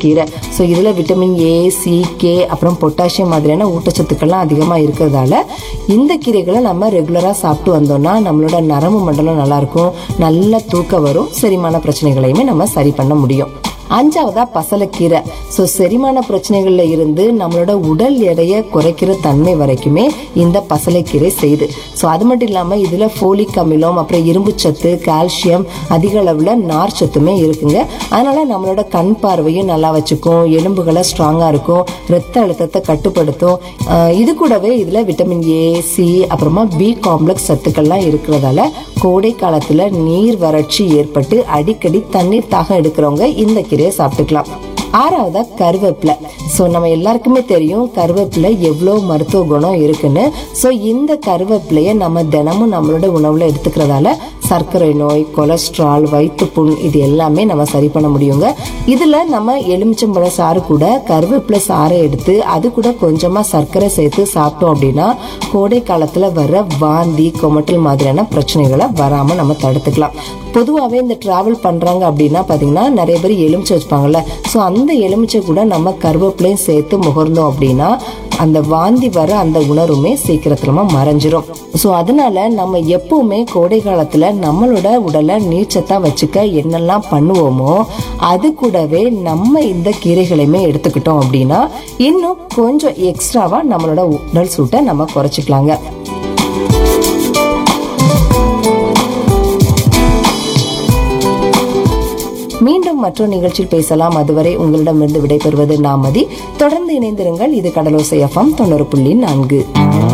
கீரை ஸோ இதில் vitamin A C K அப்புறம் பொட்டாசியம் மாதிரியான ஊட்டச்சத்துக்கள்லாம் அதிகமாக இருக்கிறதால இந்த கீரைகளை நம்ம ரெகுலராக சாப்பிட்டு வந்தோம்னா நம்மளோட நரம்பு மண்டலம் நல்லாயிருக்கும் நல்ல தூக்கம் வரும் செரிமான பிரச்சனைகளையுமே நம்ம சரி பண்ண முடியும் அஞ்சாவதா பசலைக்கீரை ஸோ செரிமான பிரச்சனைகள்ல இருந்து நம்மளோட உடல் எடையை குறைக்கிற தன்மை வரைக்குமே இந்த பசலைக்கீரை செய்யுது ஸோ அது மட்டும் இல்லாமல் இதில் ஃபோலிக் அமிலம் அப்புறம் இரும்பு சத்து கால்சியம் அதிக அளவில் நார் சத்துமே இருக்குங்க அதனால நம்மளோட கண் பார்வையும் நல்லா வச்சுக்கும் எலும்புகளை ஸ்ட்ராங்காக இருக்கும் ரத்த அழுத்தத்தை கட்டுப்படுத்தும் ஆஹ் இது கூடவே இதில் விட்டமின் ஏ சி அப்புறமா பி காம்ப்ளெக்ஸ் சத்துக்கள்லாம் இருக்கிறதால கோடை காலத்தில் நீர் வறட்சி ஏற்பட்டு அடிக்கடி தண்ணீர் தாகம் எடுக்கிறவங்க இந்த கீரையை சாப்பிட்டுக்கலாம் ஆறாவதா கருவேப்பிலை ஸோ நம்ம எல்லாருக்குமே தெரியும் கருவேப்பிலை எவ்வளோ மருத்துவ குணம் இருக்குன்னு ஸோ இந்த கருவேப்பிலையை நம்ம தினமும் நம்மளோட உணவில் எடுத்துக்கிறதால சர்க்கரை நோய் கொலஸ்ட்ரால் வயிற்றுப்புண் இது எல்லாமே நம்ம சரி பண்ண முடியுங்க இதில் நம்ம எலுமிச்சம்பழ சாறு கூட கருவேப்பிலை சாறை எடுத்து அது கூட கொஞ்சமாக சர்க்கரை சேர்த்து சாப்பிட்டோம் அப்படின்னா கோடை காலத்தில் வர வாந்தி கொமட்டல் மாதிரியான பிரச்சனைகளை வராமல் நம்ம தடுத்துக்கலாம் பொதுவாகவே இந்த டிராவல் பண்ணுறாங்க அப்படின்னா பார்த்தீங்கன்னா நிறைய பேர் எலுமிச்சை வச்சுப்பாங்கல்ல ஸோ அந்த எலுமிச்சை கூட நம்ம கருவேப்பிலையும் சேர்த்து முகர்ந்தோம் அப்படின்னா அந்த வாந்தி வர அந்த உணர்வுமே சீக்கிரத்துல மறைஞ்சிரும் ஸோ அதனால நம்ம எப்பவுமே கோடை காலத்துல நம்மளோட உடலை நீச்சத்தா வச்சுக்க என்னெல்லாம் பண்ணுவோமோ அது கூடவே நம்ம இந்த கீரைகளையுமே எடுத்துக்கிட்டோம் அப்படின்னா இன்னும் கொஞ்சம் எக்ஸ்ட்ராவா நம்மளோட உடல் சூட்டை நம்ம குறைச்சிக்கலாங்க மீண்டும் மற்றொரு நிகழ்ச்சியில் பேசலாம் அதுவரை உங்களிடமிருந்து விடைபெறுவது நாமதி தொடர்ந்து இணைந்திருங்கள் இது கடலோசை எஃப்எம் தொண்ணூறு புள்ளி நான்கு